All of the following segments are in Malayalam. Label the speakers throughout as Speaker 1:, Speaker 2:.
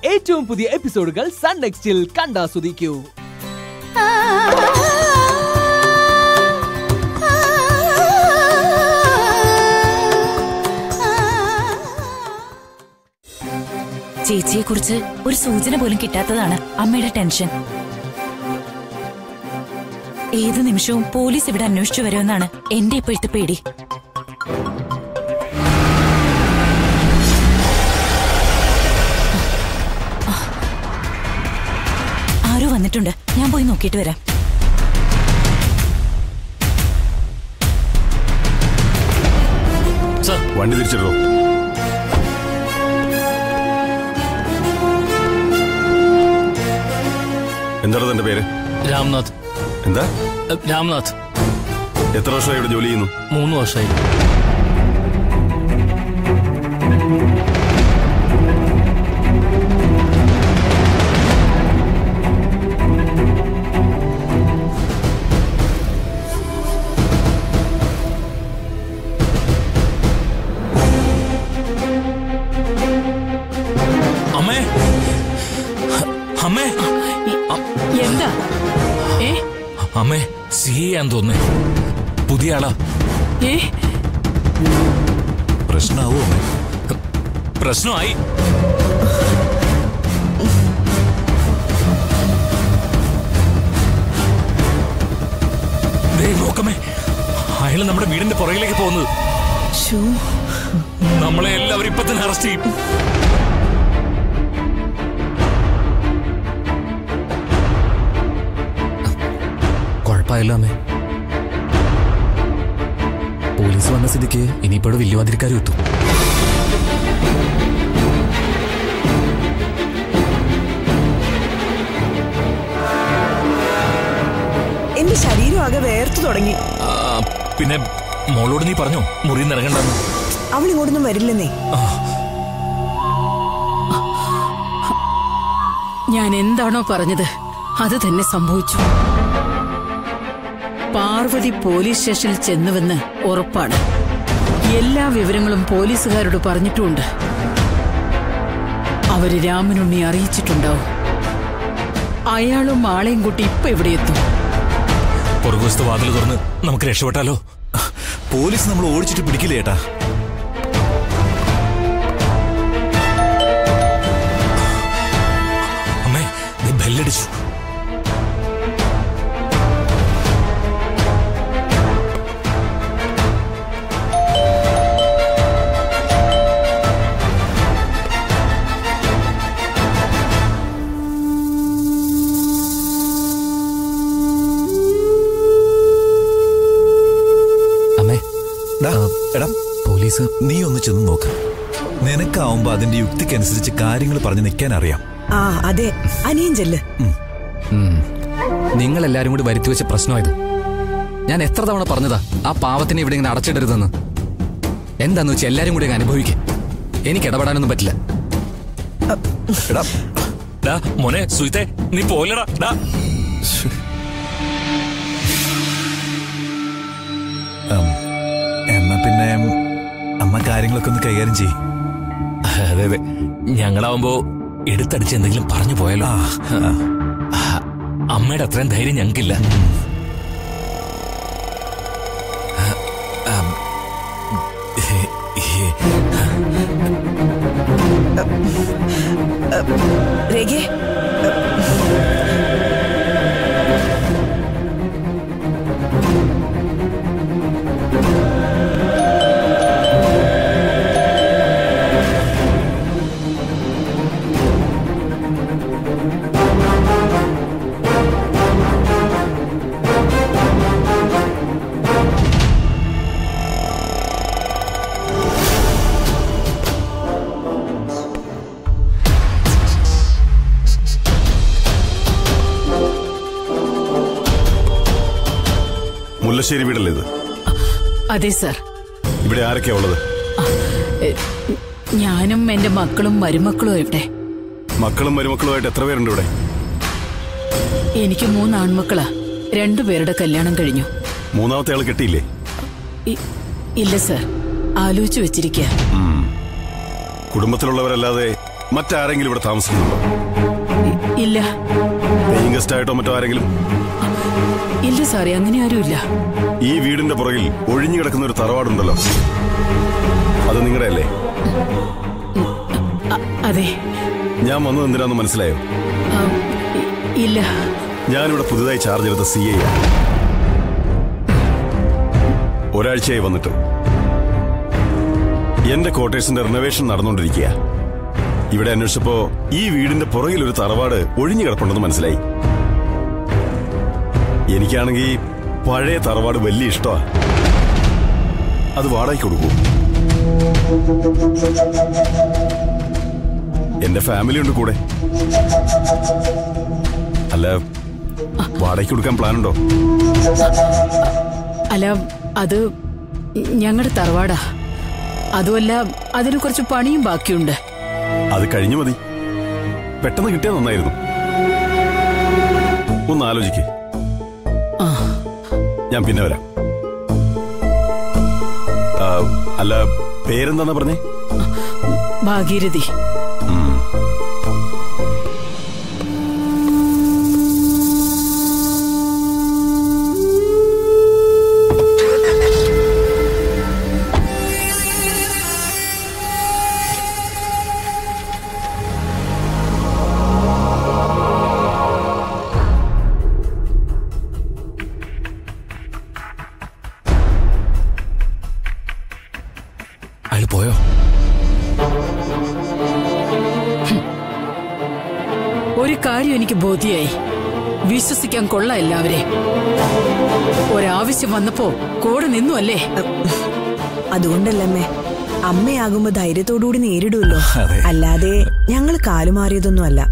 Speaker 1: ഏറ്റവും പുതിയ എപ്പിസോഡുകൾ സൺ നെക്സ്റ്റിൽ കണ്ടാസ്വദിക്കൂ
Speaker 2: ചേച്ചിയെ കുറിച്ച് ഒരു സൂചന പോലും കിട്ടാത്തതാണ് അമ്മയുടെ ടെൻഷൻ ഏത് നിമിഷവും പോലീസ് ഇവിടെ അന്വേഷിച്ചു വരുമെന്നാണ് എന്റെ ഇപ്പോഴത്തെ പേടി ആരോ വന്നിട്ടുണ്ട് ഞാൻ പോയി നോക്കിയിട്ട് വരാം
Speaker 3: സർ
Speaker 4: വണ്ടി തിരിച്ചിടോ എന്താണ് തന്റെ പേര്
Speaker 3: രാംനാഥ്
Speaker 4: എന്താ
Speaker 3: അഹ്, രാംനാഥ്
Speaker 4: എത്ര വർഷമായി ഇവിടെ ജോലി ചെയ്യുന്നു
Speaker 3: മൂന്ന് വർഷമായി അമ്മേ അമ്മേ
Speaker 2: എന്താ ഏ
Speaker 3: അമ്മേ സി ചെയ്യാൻ തോന്നുന്നേ പുതിയ ആളാ
Speaker 2: ഏ
Speaker 3: പ്രശ്നമാവോ അമ്മേ പ്രശ്നമായി ദേ നോക്കമ്മേ അയാൾ നമ്മുടെ വീടിന്റെ പുറകിലേക്ക് പോകുന്നത് നമ്മളെ എല്ലാവരും ഇപ്പൊ തന്നെ അറസ്റ്റ് ചെയ്യും
Speaker 5: കുഴപ്പമായല്ലോ അമ്മേ പോലീസ് വന്ന സ്ഥിതിക്ക് ഇനിയിപ്പോഴും വലിയവാതിരിക്കാരും എത്തും
Speaker 6: എന്റെ ശരീരം ആകെ വേർത്തു തുടങ്ങി
Speaker 3: ആ, പിന്നെ മോളോട് നീ പറഞ്ഞോ മുറിയിൽ നിന്ന് ഇറങ്ങണ്ടെന്ന്
Speaker 6: അവൾ ഇങ്ങോട്ടൊന്നും വരില്ലെന്നേ
Speaker 7: ഞാൻ എന്താണോ പറഞ്ഞത് അത് തന്നെ സംഭവിച്ചു പാർവതി പോലീസ് സ്റ്റേഷനിൽ ചെന്നുവെന്ന് ഉറപ്പാണ് എല്ലാ വിവരങ്ങളും പോലീസുകാരോട് പറഞ്ഞിട്ടുമുണ്ട് അവര് രാമനുണ്ണി അറിയിച്ചിട്ടുണ്ടാവും അയാളും ആളെയും കൂട്ടി ഇപ്പൊ എവിടെ എത്തും
Speaker 3: പുറകുവശത്ത് വാതിൽ തുറന്ന് നമുക്ക് രക്ഷപ്പെട്ടാലോ
Speaker 8: പോലീസ് നമ്മൾ ഓടിച്ചിട്ട് പിടിക്കില്ല ഏട്ടാ
Speaker 3: അമ്മേ നീ ബെല്ലടിച്ചു
Speaker 5: അമ്മേ
Speaker 8: ഡാ, എടാ
Speaker 5: പോലീസ്
Speaker 8: നീ ഒന്ന് ചെന്ന് നോക്ക് നിനക്കാവുമ്പോ അതിന്റെ യുക്തിക്കനുസരിച്ച് കാര്യങ്ങൾ പറഞ്ഞു നിൽക്കാൻ അറിയാം
Speaker 6: ആ അതെ അനിയൻ ചെല്ല്
Speaker 5: നിങ്ങൾ എല്ലാരും കൂടി വരുത്തി വെച്ച പ്രശ്നമായത് ഞാൻ എത്ര തവണ പറഞ്ഞതാ ആ പാവത്തിനെ ഇവിടെ ഇങ്ങനെ അടച്ചിടരുതെന്ന് എന്താന്ന് വെച്ചാൽ എല്ലാരും കൂടി അങ്ങ് അനുഭവിക്കും എനിക്ക് ഇടപെടാനൊന്നും പറ്റില്ല
Speaker 8: എടാ
Speaker 3: ഡാ മോനെ സുയിത്തെ നീ പോലടാ ഡാ
Speaker 8: ഉം, എന്നാ പിന്നെ അമ്മ കാര്യങ്ങളൊക്കെ ഒന്ന് കൈകാര്യം ചെയ്യും
Speaker 3: അതെ അതെ ഞങ്ങളാവുമ്പോ എടുത്തടിച്ച് എന്തെങ്കിലും പറഞ്ഞു പോയാലോ ആ, അമ്മയുടെ അത്രയും ധൈര്യം ഞങ്ങൾക്കില്ല
Speaker 6: രേഖേ
Speaker 4: മുല്ലശ്ശേരി വീടല്ലേ ഇത്
Speaker 7: അതെ സർ
Speaker 4: ഇവിടെ ആരൊക്കെയാ ഉള്ളത്
Speaker 7: ഞാനും എന്റെ മക്കളും മരുമക്കളും എവിടെ
Speaker 4: മക്കളും മരുമക്കളുമായിട്ട് എത്ര പേരുണ്ട് ഇവിടെ
Speaker 7: എനിക്ക് മൂന്ന് ആൺമക്കളാ രണ്ടുപേരുടെ കല്യാണം കഴിഞ്ഞു
Speaker 4: മൂന്നാമത്തെ ആൾ കെട്ടിയില്ലേ
Speaker 7: ഇ- ഇല്ല സർ ആലോചിച്ചു വെച്ചിരിക്കുക
Speaker 4: കുടുംബത്തിലുള്ളവരല്ലാതെ മറ്റാരെങ്കിലും ഇവിടെ താമസിക്കുന്നുണ്ടോ
Speaker 7: ഇ- ഇല്ല
Speaker 4: പേയിങ് ഗസ്റ്റ് ആയിട്ടോ മറ്റോ ആരെങ്കിലും
Speaker 7: ഇല്ല സാറേ അങ്ങനെ ആരുമില്ല
Speaker 4: ഈ വീടിന്റെ പുറകിൽ ഒഴിഞ്ഞു കിടക്കുന്ന ഒരു തറവാടുണ്ടല്ലോ അത് നിങ്ങളുടെ അല്ലേ
Speaker 7: അ- അതെ
Speaker 4: ഞാൻ വന്നത് എന്തിനാന്ന് മനസ്സിലായോ
Speaker 7: ആ, ഇ- ഇല്ല
Speaker 4: ഞാനിവിടെ പുതുതായി ചാർജ് എടുത്ത സി ഐ ഒരാഴ്ചയായി വന്നിട്ട് എന്റെ ക്വാർട്ടേഴ്സിന്റെ റിനോവേഷൻ നടന്നുകൊണ്ടിരിക്കുക ഇവിടെ അന്വേഷിച്ചപ്പോ ഈ വീടിന്റെ പുറകിൽ ഒരു തറവാട് ഒഴിഞ്ഞു കിടപ്പുണ്ടെന്ന് മനസ്സിലായി എനിക്കാണെങ്കിൽ പഴയ തറവാട് വലിയ ഇഷ്ടമാ അത് വാടകയ്ക്ക് കൊടുക്കൂ എന്റെ ഫാമിലി ഉണ്ട് കൂടെ അല്ല വാടകയ്ക്ക് കൊടുക്കാൻ പ്ലാൻ ഉണ്ടോ
Speaker 7: അല്ല അത് ഞങ്ങളുടെ തറവാടാ അതുമല്ല അതിന് കുറച്ച് പണിയും ബാക്കിയുണ്ട്
Speaker 4: അത് കഴിഞ്ഞു മതി പെട്ടെന്ന് കിട്ടിയാൽ നന്നായിരുന്നു ഒന്ന് ആലോചിക്ക്
Speaker 7: ആ
Speaker 4: ഞാൻ പിന്നെ വരാം ആ, അല്ല പേരെന്താന്നാ പറഞ്ഞേ
Speaker 7: ഭാഗീരഥി
Speaker 3: അയാൾ പോയോ
Speaker 7: ഒരു കാര്യം എനിക്ക് ബോധ്യായി വിശ്വസിക്കാൻ കൊള്ളാം എല്ലാവരെ ഒരാവശ്യം വന്നപ്പോ കൂടെ നിന്നു അല്ലേ
Speaker 6: അതുകൊണ്ടല്ലമ്മേ അമ്മയാകുമ്പോ ധൈര്യത്തോടുകൂടി നേരിടുമല്ലോ
Speaker 8: അതെ.
Speaker 6: അല്ലാതെ ഞങ്ങൾ കാലുമാറിയതൊന്നും അല്ല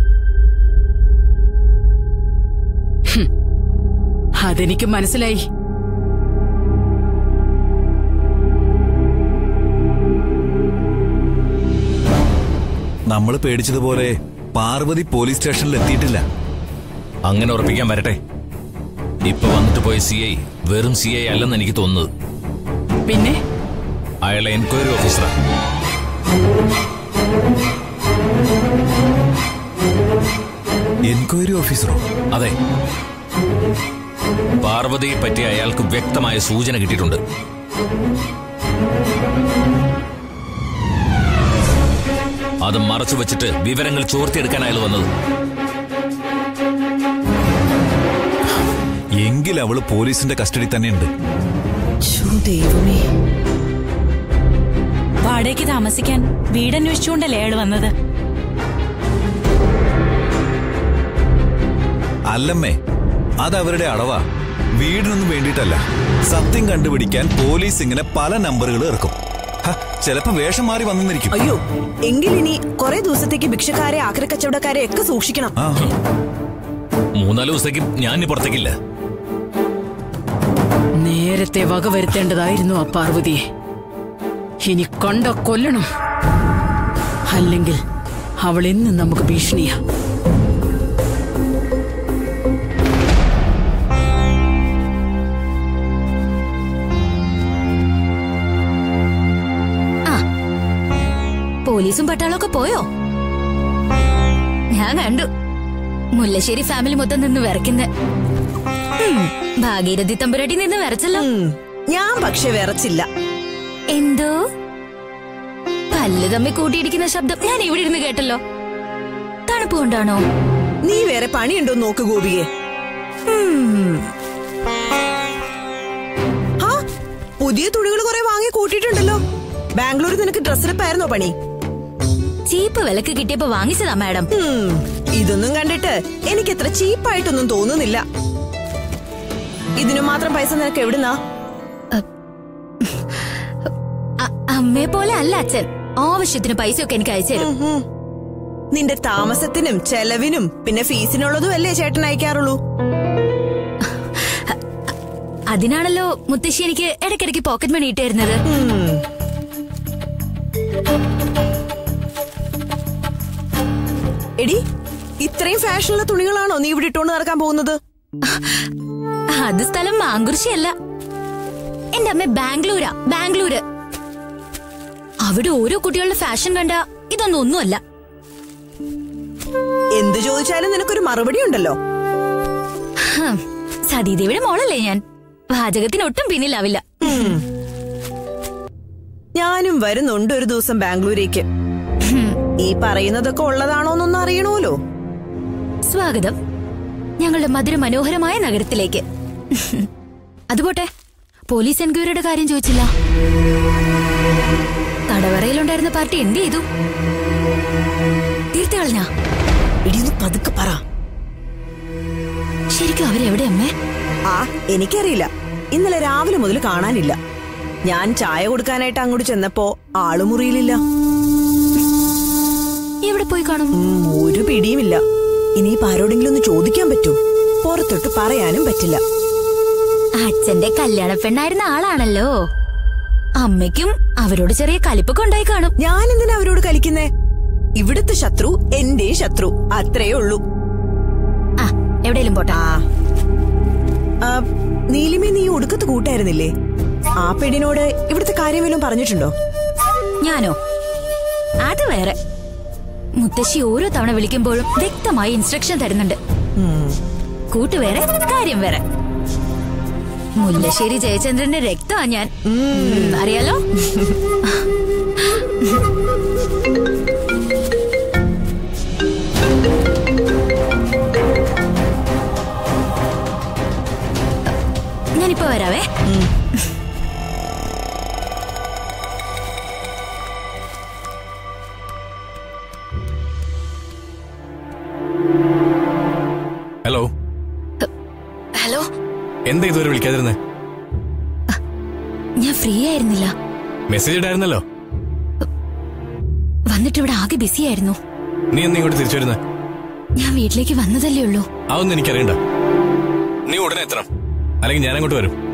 Speaker 7: അതെനിക്ക് മനസ്സിലായി
Speaker 8: നമ്മൾ പേടിച്ചതുപോലെ പാർവതി പോലീസ് സ്റ്റേഷനിൽ എത്തിയിട്ടില്ല
Speaker 3: അങ്ങനെ ഉറപ്പിക്കാൻ വരട്ടെ ഇപ്പൊ വന്നിട്ട് പോയ സി ഐ വെറും സി ഐ അല്ലെന്ന് എനിക്ക് തോന്നുന്നത്
Speaker 7: പിന്നെ
Speaker 3: അയാളെ എൻക്വയറി ഓഫീസറാണ്
Speaker 8: എൻക്വയറി ഓഫീസറോ
Speaker 3: അതെ പാർവതിയെ പറ്റി അയാൾക്ക് വ്യക്തമായ സൂചന കിട്ടിയിട്ടുണ്ട് അത് മറച്ചു വെച്ചിട്ട് വിവരങ്ങൾ ചോർത്തിയെടുക്കാൻ അയാൾ വന്നത്
Speaker 8: എങ്കിൽ അവള് പോലീസിന്റെ കസ്റ്റഡി തന്നെയുണ്ട്
Speaker 6: ശ്ശോ, ദൈവമേ
Speaker 2: വാടകയ്ക്ക് താമസിക്കാൻ വീടന്വേഷിച്ചുകൊണ്ടല്ലേ അയാൾ വന്നത്
Speaker 8: അല്ലമ്മേ അത് അവരുടെ അടവാ വീടിനൊന്നും വേണ്ടിയിട്ടല്ല സത്യം കണ്ടുപിടിക്കാൻ പോലീസ് ഇങ്ങനെ പല നമ്പറുകൾ ഇറക്കും ഹ, ചിലപ്പോ വേഷം മാറി വന്നിരിക്കും
Speaker 6: അയ്യോ എങ്കിലിനി കുറെ ദിവസത്തേക്ക് ഭിക്ഷക്കാരെ ആക്രി കച്ചവടക്കാരെ ഒക്കെ സൂക്ഷിക്കണം
Speaker 8: ആ
Speaker 3: മൂന്നാല് ദിവസത്തേക്ക് ഞാൻ ഇനി പുറത്തേക്കില്ല
Speaker 7: നേരത്തെ വകവരുത്തേണ്ടതായിരുന്നു ആ പാർവതിയെ ഇനി കണ്ട കൊല്ലണം അല്ലെങ്കിൽ അവൾ എന്നും നമുക്ക് ഭീഷണിയാ
Speaker 9: പോലീസും പട്ടാളമൊക്കെ പോയോ ഞാൻ കണ്ടു മുല്ലശ്ശേരി ഫാമിലി മൊത്തം നിന്ന് വിറയ്ക്കുന്നെ ഉം, ഭാഗീരഥി തമ്പുരാട്ടി നിന്ന് വിറച്ചല്ലോ
Speaker 6: ഉം, ഞാൻ പക്ഷെ വിറച്ചില്ല
Speaker 9: എന്തോ പല്ല് തമ്മിൽ കൂട്ടിയിടിക്കുന്ന ശബ്ദം ഞാൻ ഇവിടെ ഇരുന്ന് കേട്ടല്ലോ തണുപ്പ് കൊണ്ടാണോ
Speaker 6: നീ വേറെ പണിയുണ്ടോ നോക്ക് ഗോപിയെ
Speaker 9: ഉം,
Speaker 6: ആ പുതിയ തുണികൾ കുറെ വാങ്ങി കൂട്ടിയിട്ടുണ്ടല്ലോ ബാംഗ്ലൂരിൽ നിനക്ക് ഡ്രസ്സിനെപ്പായിരുന്നോ പണി
Speaker 9: ചീപ്പ് വിലക്ക് കിട്ടിയപ്പോ വാങ്ങിച്ചതാ മാഡം
Speaker 6: ഉം, ഇതൊന്നും കണ്ടിട്ട് എനിക്ക് എത്ര ചീപ്പായിട്ടൊന്നും തോന്നുന്നില്ല ഇതിനു മാത്രം പൈസ നിനക്ക് എവിടുന്നാ
Speaker 9: അ- അമ്മയെ പോലെ അല്ല അച്ഛൻ ആവശ്യത്തിന് പൈസയൊക്കെ എനിക്ക് അയച്ചു തരും
Speaker 6: ഉം. നിന്റെ താമസത്തിനും ചെലവിനും പിന്നെ ഫീസിനുള്ളതും അല്ലേ ചേട്ടൻ അയക്കാറുള്ളൂ
Speaker 9: അതിനാണല്ലോ മുത്തശ്ശി എനിക്ക് ഇടയ്ക്കിടയ്ക്ക് പോക്കറ്റ് മണി ഇട്ട് തരുന്നത്
Speaker 6: ഉം. എടി ഇത്രയും ഫാഷനുള്ള തുണികളാണോ നീ ഇവിടെ ഇട്ടുകൊണ്ട് നടക്കാൻ പോകുന്നത്
Speaker 9: അത് സ്ഥലം മാങ്കുറിശിയല്ല എന്റെ അമ്മ ബാംഗ്ലൂരാ ബാംഗ്ലൂര് അവിടെ ഓരോ കുട്ടികളുടെ ഫാഷൻ കണ്ട ഇതൊന്നും ഒന്നുമല്ല
Speaker 6: ചോദിച്ചാലും നിനക്കൊരു മറുപടി ഉണ്ടല്ലോ
Speaker 9: ഹും, സതീദേവിയുടെ മോളല്ലേ ഞാൻ പാചകത്തിന് ഒട്ടും പിന്നിലാവില്ല
Speaker 6: ഞാനും വരുന്നുണ്ട് ഒരു ദിവസം ബാംഗ്ലൂരേക്ക് ഈ പറയുന്നതൊക്കെ ഉള്ളതാണോന്നൊന്നും അറിയണമല്ലോ
Speaker 9: സ്വാഗതം ഞങ്ങളുടെ മധുര മനോഹരമായ നഗരത്തിലേക്ക് അതുപോട്ടെ പോലീസ് എൻക്വയറിയുടെ കാര്യം ചോദിച്ചില്ല തടവറയിലുണ്ടായിരുന്ന പാർട്ടി എന്ത് ചെയ്തു തീർത്ത കളഞ്ഞാ
Speaker 6: ഇടിയൊന്ന് പതുക്കെ പറ
Speaker 9: ശരിക്കും അവരെവിടെ അമ്മേ
Speaker 6: ആ എനിക്കറിയില്ല ഇന്നലെ രാവിലെ മുതൽ കാണാനില്ല ഞാൻ ചായ കൊടുക്കാനായിട്ട് അങ്ങോട്ട് ചെന്നപ്പോ ആളുമുറിയിലില്ല
Speaker 9: എവിടെ പോയി കാണും
Speaker 6: ഉം, ഒരു പിടിയുമില്ല ഇനിയിപ്പോ ആരോടെങ്കിലും ഒന്ന് ചോദിക്കാൻ പറ്റൂ പുറത്തൊട്ട് പറയാനും പറ്റില്ല
Speaker 9: അച്ഛന്റെ കല്യാണ പെണ്ണായിരുന്ന ആളാണല്ലോ അമ്മയ്ക്കും അവരോട് ചെറിയ കലിപ്പൊക്കെ ഉണ്ടായി കാണും
Speaker 6: ഞാൻ എന്തിനാ അവരോട് കളിക്കുന്നേ ഇവിടുത്തെ ശത്രു എന്റെ ശത്രു അത്രേ ഉള്ളൂ
Speaker 9: ആ എവിടെയെങ്കിലും പോട്ടെ
Speaker 6: ആ ആ, നീലിമേ നീ ഒടുക്കത്ത് കൂട്ടായിരുന്നില്ലേ ആ പെണ്ണിനോട് ഇവിടുത്തെ കാര്യം വല്ലതും പറഞ്ഞിട്ടുണ്ടോ
Speaker 9: ഞാനോ അത് വേറെ മുത്തശ്ശി ഓരോ തവണ വിളിക്കുമ്പോഴും വ്യക്തമായി ഇൻസ്ട്രക്ഷൻ തരുന്നുണ്ട് കൂട്ട് വേറെ കാര്യം വേറെ മുല്ലശ്ശേരി ജയചന്ദ്രന്റെ രക്തമാ ഞാൻ ഉം, അറിയാലോ ഞാനിപ്പോ വരാവേ
Speaker 3: ഹലോ
Speaker 9: ഹലോ
Speaker 3: എന്താ ഇതുവരെ വിളിക്കാതിരുന്നേ
Speaker 9: ഞാൻ ഫ്രീ ആയിരുന്നില്ല
Speaker 3: മെസ്സേജ് ഇടായിരുന്നല്ലോ
Speaker 9: വന്നിട്ട് ഇവിടെ ആകെ ബിസി ആയിരുന്നു
Speaker 3: നീ എന്നാ ഇങ്ങോട്ട് തിരിച്ചു വരുന്നേ
Speaker 9: ഞാൻ വീട്ടിലേക്ക് വന്നതല്ലേ ഉള്ളൂ
Speaker 3: അതൊന്നും എനിക്കറിയണ്ട നീ ഉടനെ എത്തണം അല്ലെങ്കിൽ ഞാൻ അങ്ങോട്ട് വരും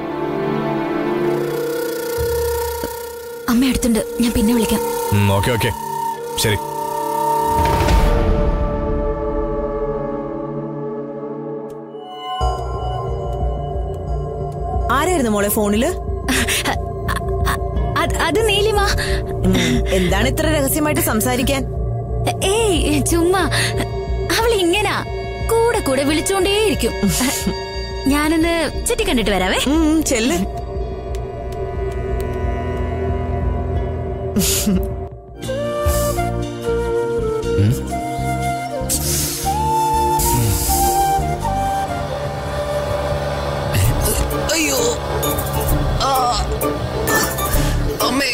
Speaker 9: അമ്മ അടുത്തുണ്ട് ഞാൻ പിന്നെ വിളിക്കാം
Speaker 3: ഓക്കെ ഓക്കെ ശരി
Speaker 6: ആരായിരുന്നു മോളെ ഫോണില്
Speaker 9: അത് അത് നീലിമ
Speaker 6: ഉം, എന്താണ് ഇത്ര രഹസ്യമായിട്ട് സംസാരിക്കാൻ
Speaker 9: ഏയ് ചുമ്മാ അവൾ ഇങ്ങനാ കൂടെ കൂടെ വിളിച്ചുകൊണ്ടേയിരിക്കും ഞാനൊന്ന് ചുറ്റി കണ്ടിട്ട് വരാവേ
Speaker 6: ഉം, ചെല്ല്
Speaker 5: അയ്യോ ആ. അമ്മേ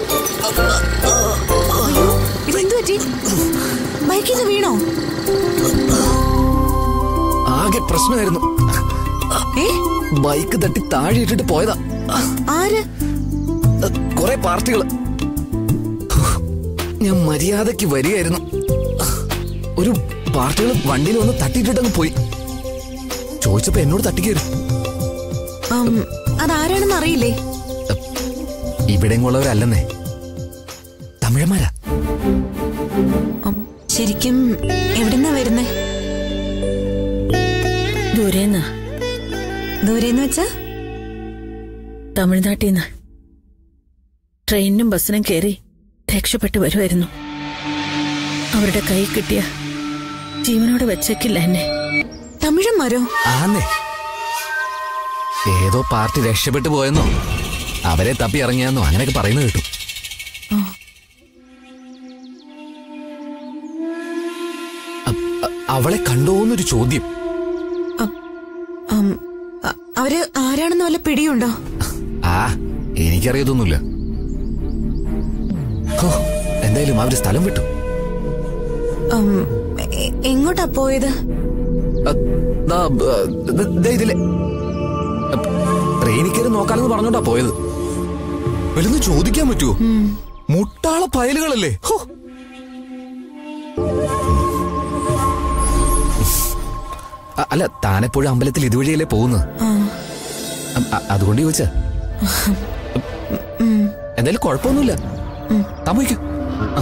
Speaker 6: ഇതെന്തു പറ്റി ബൈക്കിൽ നിന്ന് വീണോ
Speaker 5: ആകെ പ്രശ്നമായിരുന്നു
Speaker 6: ഏ
Speaker 5: ബൈക്ക് തട്ടി താഴെ ഇട്ടിട്ട് പോയതാ
Speaker 6: ആര്
Speaker 5: കുറെ പാർട്ടികള് ഞാൻ മര്യാദക്ക് വരികയായിരുന്നു ഒരു പാർട്ടികൾ വണ്ടിയിൽ വന്ന് തട്ടിയിട്ടിട്ടങ്ങ് പോയി ചോദിച്ചപ്പോ എന്നോട് തട്ടിക്കയറി
Speaker 6: ഉം, അതാരാണെന്ന് അറിയില്ലേ
Speaker 5: ഇവിടെയുള്ളവരല്ലെന്നേ തമിഴന്മാരാ
Speaker 6: ഉം, ശരിക്കും എവിടുന്നാ വരുന്നേ
Speaker 7: ദൂരേന്ന്
Speaker 6: ദൂരെന്ന് വെച്ചാ
Speaker 7: തമിഴ്നാട്ടിൽ നിന്ന് ട്രെയിനിനും ബസ്സിനും കയറി രക്ഷപ്പെട്ടു വരുമായിരുന്നു അവരുടെ കൈ കിട്ടിയ ജീവനോട് വെച്ചേക്കില്ല എന്നെ
Speaker 6: തമിഴന്മാരോ
Speaker 5: ആന്നേ ഏതോ പാർട്ടി രക്ഷപ്പെട്ടു പോയെന്നോ അവരെ തപ്പി ഇറങ്ങിയെന്നോ അങ്ങനെയൊക്കെ പറയുന്നത് കേട്ടു അ- അ- അവളെ കണ്ടോന്നൊരു ചോദ്യം
Speaker 6: ഉം, അ- അവര് ആരാണെന്ന് വല്ല പിടിയുണ്ടോ
Speaker 5: ആ എനിക്കറിയതൊന്നുമില്ല ഹോ, എന്തായാലും അവര് സ്ഥലം വിട്ടു
Speaker 6: ഉം, എ- എങ്ങോട്ടാ പോയത്
Speaker 5: അ, ദാ, ബ, ദ- ദേ ഇതിലെ അ, ട്രെയിനിൽ കയറി നോക്കാനെന്ന് പറഞ്ഞോണ്ടാ പോയത് വലുന്ന് ചോദിക്കാൻ പറ്റുമോ മുട്ടാള പയലുകളല്ലേ ഹോ അ- അല്ല താനെപ്പോഴും അമ്പലത്തിൽ ഇതുവഴിയല്ലേ പോകുന്നത് അ- അ- അതുകൊണ്ട് ചോദിച്ച എന്തായാലും കുഴപ്പമൊന്നുമില്ല താൻ പോയിക്കോ ആ.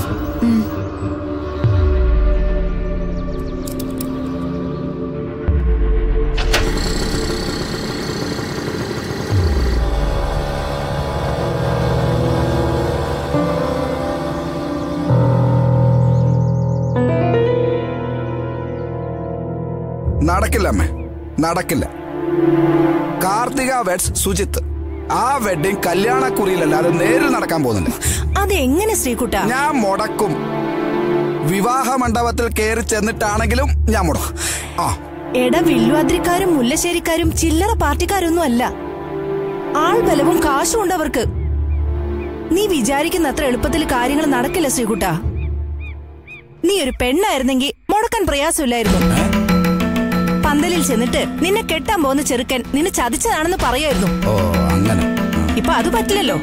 Speaker 10: നടക്കില്ല അമ്മേ നടക്കില്ല കാർത്തിക വെഡ്സ് സുജിത്ത് ആ വെഡിങ് കല്യാണക്കുറിയിലല്ലാതെ നേരിൽ നടക്കാൻ പോകുന്നില്ല
Speaker 6: അതെങ്ങനെ ശ്രീകുട്ട
Speaker 10: ഞാൻ മുടക്കും വിവാഹ മണ്ഡപത്തിൽ കയറി ചെന്നിട്ടാണെങ്കിലും ഞാൻ മുടക്കും ആ
Speaker 11: എട വില്ലുവാദ്രിക്കാരും മുല്ലശ്ശേരിക്കാരും ചില്ലറ പാർട്ടിക്കാരൊന്നും അല്ല ആൾ ബലവും കാശും ഉണ്ട് അവർക്ക് നീ വിചാരിക്കുന്ന അത്ര എളുപ്പത്തിൽ കാര്യങ്ങൾ നടക്കില്ല ശ്രീകുട്ട നീ ഒരു പെണ്ണായിരുന്നെങ്കിൽ മുടക്കാൻ പ്രയാസമില്ലായിരുന്നു പന്തലിൽ ചെന്നിട്ട് നിന്നെ കെട്ടാൻ പോകുന്ന ചെറുക്കൻ നിന്നെ ചതിച്ചതാണെന്ന് പറയായിരുന്നു
Speaker 10: ഓ അങ്ങനെ
Speaker 11: ഇപ്പൊ അത് പറ്റില്ലല്ലോ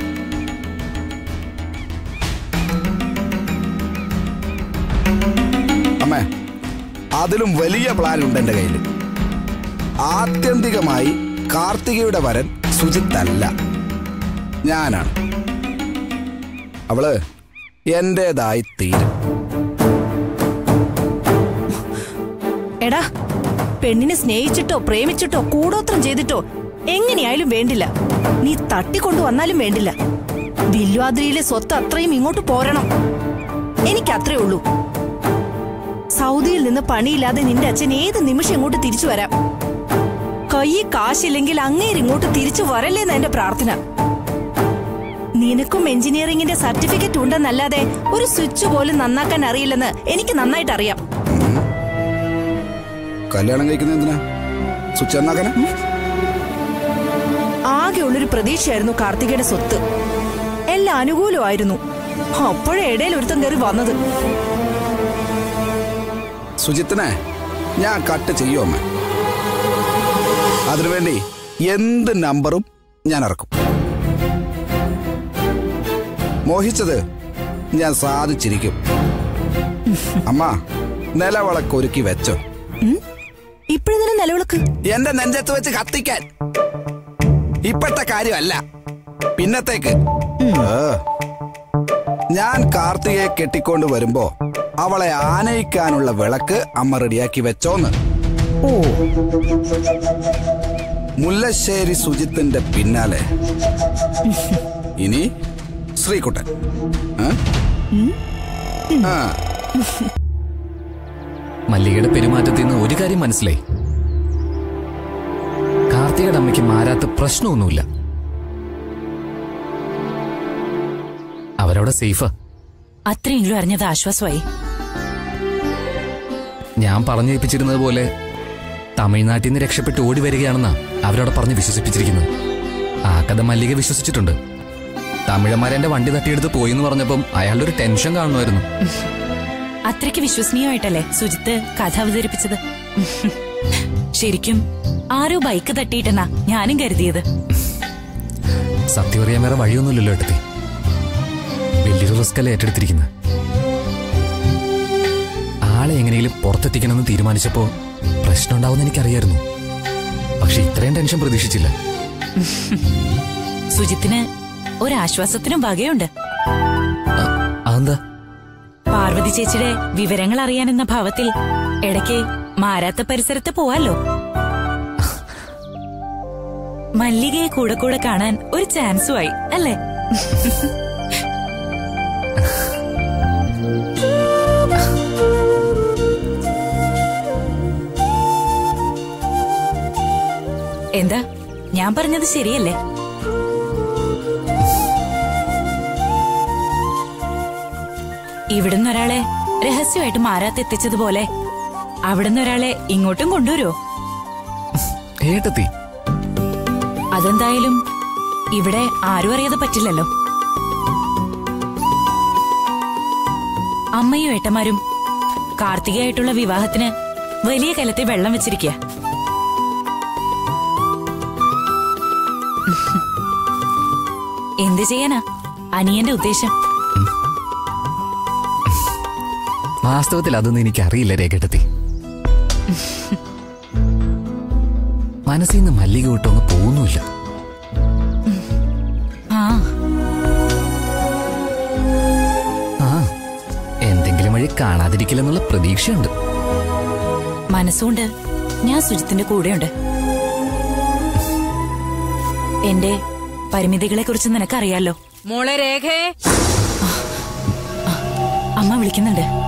Speaker 10: അമ്മേ അതിലും വലിയ പ്ലാൻ ഉണ്ട് എന്റെ കയ്യിൽ ആത്യന്തികമായി കാർത്തികയുടെ വരൻ സുജിത്തല്ല ഞാനാണ് അവള് എന്റേതായി തീരും
Speaker 11: എടാ പെണ്ണിനെ സ്നേഹിച്ചിട്ടോ പ്രേമിച്ചിട്ടോ കൂടോത്രം ചെയ്തിട്ടോ എങ്ങനെയായാലും വേണ്ടില്ല നീ തട്ടിക്കൊണ്ടു വന്നാലും വേണ്ടില്ല വില്വാദ്രിയിലെ സ്വത്ത് അത്രയും ഇങ്ങോട്ട് പോരണം എനിക്ക് അത്രേ ഉള്ളൂ സൗദിയിൽ നിന്ന് പണിയില്ലാതെ നിന്റെ അച്ഛൻ ഏത് നിമിഷം ഇങ്ങോട്ട് തിരിച്ചു വരാം കയ്യിൽ കാശില്ലെങ്കിൽ അങ്ങേര് ഇങ്ങോട്ട് തിരിച്ചു വരല്ലേന്ന് എന്റെ പ്രാർത്ഥന നിനക്കും എഞ്ചിനീയറിംഗിന്റെ സർട്ടിഫിക്കറ്റ് ഉണ്ടെന്നല്ലാതെ ഒരു സ്വിച്ച് പോലും നന്നാക്കാൻ അറിയില്ലെന്ന് എനിക്ക് നന്നായിട്ട് അറിയാം
Speaker 10: കല്യാണം കഴിക്കുന്ന എന്തിനാ സ്വിച്ച് എന്നാക്കാനാ
Speaker 11: ആകെയുള്ളൊരു പ്രതീക്ഷയായിരുന്നു കാർത്തികയുടെ സ്വത്ത് എല്ലാം അനുകൂലമായിരുന്നു അപ്പോഴേ ഇടയിൽ ഒരുത്തം കയറി വന്നത്
Speaker 10: സുജിത്തിനെ ഞാൻ കട്ട് ചെയ്യും അമ്മ അതിനുവേണ്ടി എന്ത് നമ്പറും ഞാൻ ഇറക്കും മോഹിച്ചത് ഞാൻ സാധിച്ചിരിക്കും അമ്മ നിലവിളക്ക് ഒരുക്കി വെച്ചോ
Speaker 11: ഇപ്പോഴെന്തിനും നിലവിളക്ക്
Speaker 10: എന്റെ നെഞ്ചത്ത് വെച്ച് കത്തിക്കാൻ ഇപ്പോഴത്തെ കാര്യമല്ല പിന്നത്തേക്ക് ഏ. ഞാൻ കാർത്തികയെ കെട്ടിക്കൊണ്ട് വരുമ്പോ അവളെ ആനയിക്കാനുള്ള വിളക്ക് അമ്മ റെഡിയാക്കി വെച്ചോന്ന്
Speaker 11: ഓ
Speaker 10: മുല്ലശ്ശേരി സുജിത്തിന്റെ പിന്നാലെ ഇനി ശ്രീകുട്ടൻ ഏ? ആ
Speaker 5: മല്ലികയുടെ പെരുമാറ്റത്തിൽ നിന്ന് ഒരു കാര്യം മനസ്സിലായി കാർത്തികയുടെ അമ്മയ്ക്ക് മാരാത്ത പ്രശ്നമൊന്നുമില്ല അവരവിടെ സേഫ്
Speaker 2: അത്രയെങ്കിലും അറിഞ്ഞത് ആശ്വാസമായി
Speaker 5: ഞാൻ പറഞ്ഞേൽപ്പിച്ചിരുന്നത് പോലെ തമിഴ്നാട്ടിൽ നിന്ന് രക്ഷപ്പെട്ട് ഓടി വരികയാണെന്നാ അവരവിടെ പറഞ്ഞ് വിശ്വസിപ്പിച്ചിരിക്കുന്നത് ആ കഥ മല്ലിക വിശ്വസിച്ചിട്ടുണ്ട് തമിഴന്മാരെന്റെ വണ്ടി തട്ടിയെടുത്ത് പോയി എന്ന് പറഞ്ഞപ്പം അയാളുടെ ഒരു ടെൻഷൻ കാണുമായിരുന്നു
Speaker 2: അത്രയ്ക്ക് വിശ്വസനീയമായിട്ടല്ലേ സുജിത്ത് കഥ അവതരിപ്പിച്ചത് ശരിക്കും ആരോ ബൈക്ക് തട്ടിയിട്ടെന്നാ ഞാനും കരുതിയത്
Speaker 5: സത്യം അറിയാൻ വേറെ വഴിയൊന്നുമില്ലല്ലോ ഏട്ടത്തി വലിയൊരു റിസ്ക് അല്ലേ ഏറ്റെടുത്തിരിക്കുന്നത് ആളെ എങ്ങനെയെങ്കിലും പുറത്തെത്തിക്കണമെന്ന് തീരുമാനിച്ചപ്പോ പ്രശ്നം ഉണ്ടാവുമെന്ന് എനിക്കറിയായിരുന്നു പക്ഷെ ഇത്രയും ടെൻഷൻ പ്രതീക്ഷിച്ചില്ല
Speaker 2: സുജിത്തിന് ഒരാശ്വാസത്തിനും വകയുണ്ട്
Speaker 5: അതെന്താ
Speaker 2: പാർവതി ചേച്ചിയുടെ വിവരങ്ങൾ അറിയാനെന്ന ഭാവത്തിൽ ഇടയ്ക്ക് മാരാത്ത പരിസരത്ത് പോവാലോ മല്ലികയെ കൂടെ കൂടെ കാണാൻ ഒരു ചാൻസുമായി അല്ലേ എന്താ ഞാൻ പറഞ്ഞത് ശരിയല്ലേ ഇവിടുന്ന് ഒരാളെ രഹസ്യമായിട്ട് മാരാത്തെത്തിച്ചതുപോലെ അവിടുന്ന് ഒരാളെ ഇങ്ങോട്ടും കൊണ്ടുവരുമോ
Speaker 5: ഏട്ടത്തി
Speaker 2: അതെന്തായാലും ഇവിടെ ആരും അറിയാതെ പറ്റില്ലല്ലോ അമ്മയും ഏട്ടന്മാരും കാർത്തികയായിട്ടുള്ള വിവാഹത്തിന് വലിയ കലത്തിൽ വെള്ളം വെച്ചിരിക്കുക എന്ത് ചെയ്യാനാ അനിയന്റെ ഉദ്ദേശം
Speaker 5: വാസ്തവത്തിൽ അതൊന്നും എനിക്കറിയില്ല രേഖട്ടത്തി മനസ്സിൽ നിന്ന് മല്ലിക വിട്ടൊന്ന് പോകുന്നുമില്ല
Speaker 2: ആ
Speaker 5: ആ എന്തെങ്കിലും വഴി കാണാതിരിക്കില്ലെന്നുള്ള പ്രതീക്ഷയുണ്ട്
Speaker 2: മനസ്സുകൊണ്ട് ഞാൻ സുജിത്തിന്റെ കൂടെയുണ്ട് എന്റെ പരിമിതികളെ കുറിച്ച് നിനക്കറിയാലോ
Speaker 7: മോളെ രേഖേ
Speaker 2: അമ്മ വിളിക്കുന്നുണ്ട്